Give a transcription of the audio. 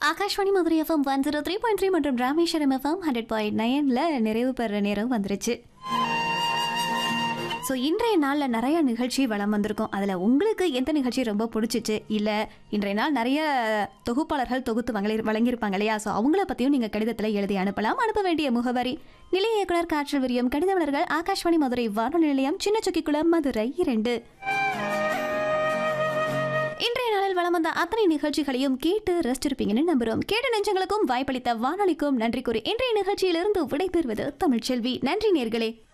Akashvani Madurai FM one zero three point three மற்றும் Rameswaram FM hundred point நைனில் நிறைவு பெற நேரம் வந்துருச்சு ஸோ இன்றைய நாளில் நிறைய நிகழ்ச்சி வளம் வந்திருக்கும் அதில் உங்களுக்கு எந்த நிகழ்ச்சி ரொம்ப பிடிச்சிச்சு இல்லை இன்றைய நாள் நிறைய தொகுப்பாளர்கள் தொகுத்து வழங்கி வழங்கியிருப்பாங்க இல்லையா ஸோ அவங்கள பற்றியும் நீங்கள் கடிதத்தில் எழுதி அனுப்பலாம் அனுப்ப வேண்டிய முகவரி நிலைய இயக்குனர் காற்றல் விரியம் கடிதவளர்கள் ஆகாஷ்வாணி மதுரை வானொலி நிலையம் சின்ன சுக்கிக்குளம் மதுரை இரண்டு இன்றைய நாளில் வளம் வந்த அத்தனை நிகழ்ச்சிகளையும் கேட்டு ரசிச்சிருப்பீங்கன்னு நம்புறோம் கேட்ட நெஞ்சங்களுக்கும் வாய்ப்பளித்த வானொலிக்கும் நன்றி கூறி இன்றைய நிகழ்ச்சியிலிருந்து விடைபெறுவது தமிழ்ச்செல்வி நன்றி நேர்களே